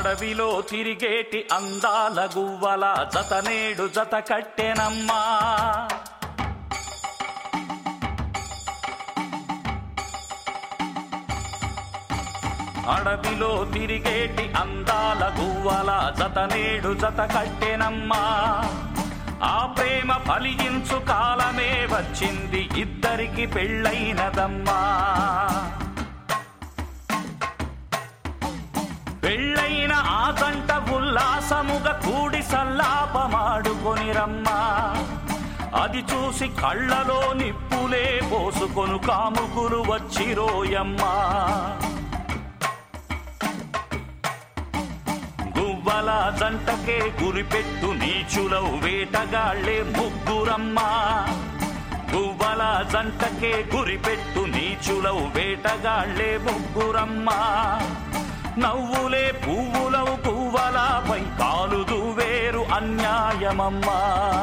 అడవిలో తిరిగేటి అందాల గువ్వల జతనేడు జత కట్టెనమ్మా అడవిలో తిరిగేటి అందాల గువ్వల జతనేడు జత కట్టెనమ్మా ఆ ప్రేమ ఫలించు కాలమే వచ్చింది ఇద్దరికి పెళ్ళైనదమ్మా పెళ్ళైన ఆ జంట ఉల్లాసముగా కూడి సల్లాపమాడుకొని రమ్మా అది చూసి కళ్ళలో నిప్పులే పోసుకొను కాముకులు వచ్చిరోయమ్మా గువ్వల జంటకే గురిపెట్టు నీచులవు వేటగాళ్లే ముగ్గురమ్మా గువ్వల జంటకే గురిపెట్టు నీచులవు వేటగాళ్లే ముగ్గురమ్మా నవ్వులే పువ్వులవు పువ్వలపై కాలుదు వేరు అన్యాయమమ్మా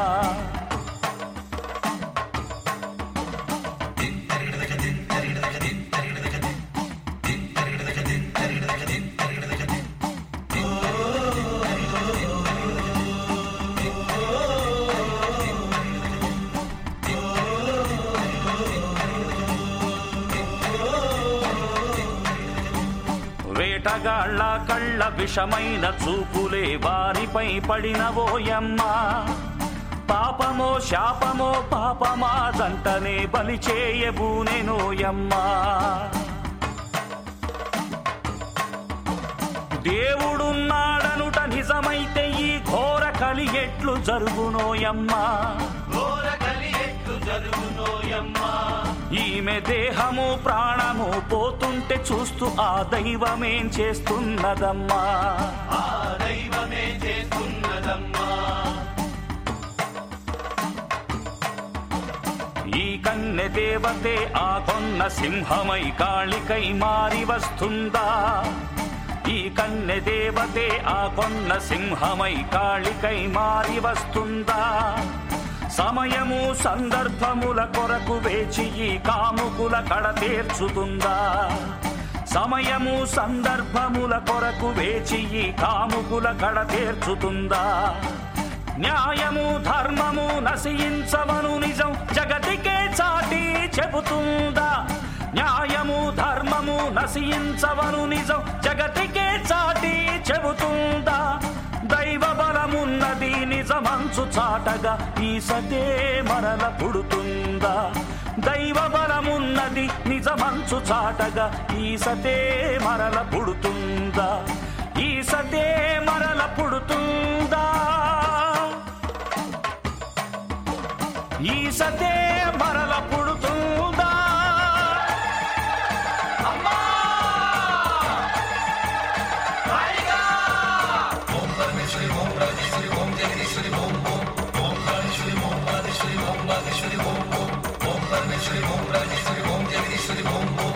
వేటగాళ్ళ కళ్ళ విషమైన చూపులే వారిపై పడినవోయమ్మా పాపమో శాపమో పాపమా జంటనే బలి చేయబూనెనోయమ్మా దేవుడున్నాడనుట నిజమైతే ఈ ఘోర కలి ఎట్లు జరుగునోయమ్మా ఘోర కలి ఎట్లు జరుగునోయమ్మా ఈమె దేహము ప్రాణము పోతుంటే చూస్తూ ఆ దైవమేం చేస్తున్నదమ్మా ఆ దైవమే చేస్తున్నదమ్మా ఈ కన్నె దేవతే ఆ కొన్న సింహమై కాళికై మారి వస్తుందా ఈ కన్నె దేవతే ఆ కొన్న సింహమై కాళికై మారి వస్తుందా సమయము సందర్భముల కొరకు వేచి ఈ కాముకుల కడ తీర్చుతుందా సమయము సందర్భముల కొరకు వేచి ఈ కాముకుల కడ తీర్చుతుందా న్యాయము ధర్మము నశించవను నిజం జగతికే చాటి చెబుతుందా న్యాయము ధర్మము నశించవను నిజం జగతికే చాటి చెబుతుందా దైవ బలమున్నది నిజమంచు చాటగా ఈ సతే మరల పుడుతుందా దైవ బలమున్నది నిజమంచు చాటగా ఈ సతే మరల పుడుతుందా ఈ సతే మరల పుడుతుందా ఈ సతే మరల పుడుతుందా అమ్మా ఓం